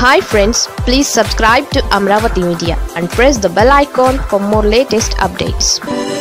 hi friends please subscribe to Amaravati media and press the bell icon for more latest updates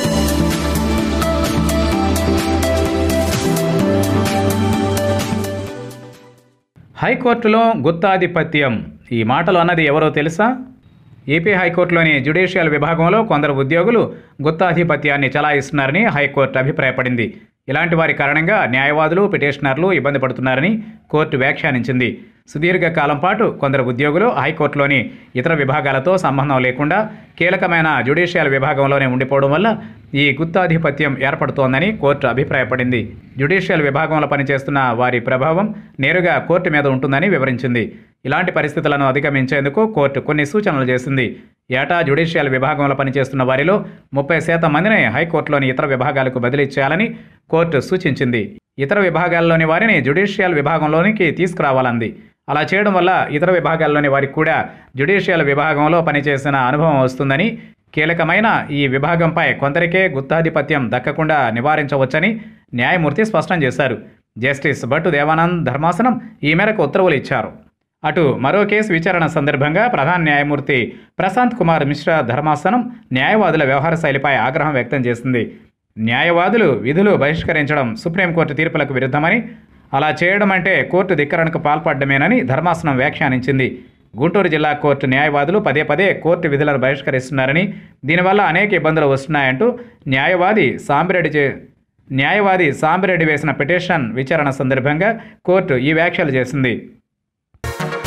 హైకోర్టులో గుత్తాధిపత్యం ఈ మాటలు అన్నది ఎవరో తెలుసా ఏపీ హైకోర్టులోని జ్యుడిషియల్ విభాగంలో కొందరు ఉద్యోగులు గుత్తాధిపత్యాన్ని చలాయిస్తున్నారని హైకోర్టు అభిప్రాయపడింది ఇలాంటి వారి కారణంగా న్యాయవాదులు పిటిషనర్లు ఇబ్బంది పడుతున్నారని కోర్టు వ్యాఖ్యానించింది సుదీర్ఘ కాలం పాటు కొందరు ఉద్యోగులు హైకోర్టులోని ఇతర విభాగాలతో సంబంధం లేకుండా కీలకమైన జ్యుడిషియల్ విభాగంలోనే ఉండిపోవడం వల్ల ఈ గుత్తాధిపత్యం ఏర్పడుతోందని కోర్టు అభిప్రాయపడింది జ్యుడిషియల్ విభాగంలో పనిచేస్తున్న వారి ప్రభావం నేరుగా కోర్టు మీద ఉంటుందని వివరించింది ఇలాంటి పరిస్థితులను అధిగమించేందుకు కోర్టు కొన్ని సూచనలు చేసింది ఏటా జ్యుడిషియల్ విభాగంలో పనిచేస్తున్న వారిలో ముప్పై శాతం మందిని హైకోర్టులోని ఇతర విభాగాలకు బదిలీ చేయాలని కోర్టు సూచించింది ఇతర విభాగాల్లోని వారిని జ్యుడిషియల్ విభాగంలోనికి తీసుకురావాలంది అలా చేయడం వల్ల ఇతర విభాగాల్లోని వారికి కూడా జ్యుడిషియల్ విభాగంలో పనిచేసిన అనుభవం వస్తుందని కీలకమైన ఈ విభాగంపై కొందరికే గుత్తాధిపత్యం దక్కకుండా నివారించవచ్చని న్యాయమూర్తి స్పష్టం చేశారు జస్టిస్ భట్టు దేవానంద్ ధర్మాసనం ఈ మేరకు ఉత్తర్వులు ఇచ్చారు అటు మరో కేసు విచారణ సందర్భంగా ప్రధాన న్యాయమూర్తి ప్రశాంత్ కుమార్ మిశ్రా ధర్మాసనం న్యాయవాదుల వ్యవహార శైలిపై ఆగ్రహం వ్యక్తం చేసింది న్యాయవాదులు విధులు బహిష్కరించడం సుప్రీంకోర్టు తీర్పులకు విరుద్ధమని అలా చేయడం అంటే కోర్టు ధిక్కరణకు పాల్పడమేనని ధర్మాసనం వ్యాఖ్యానించింది గుంటూరు జిల్లా కోర్టు న్యాయవాదులు పదే పదే కోర్టు విధులను బహిష్కరిస్తున్నారని దీనివల్ల అనేక ఇబ్బందులు వస్తున్నాయంటూ న్యాయవాది సాంబిరెడ్డి చే న్యాయవాది సాంబిరెడ్డి వేసిన పిటిషన్ విచారణ సందర్భంగా కోర్టు ఈ వ్యాఖ్యలు చేసింది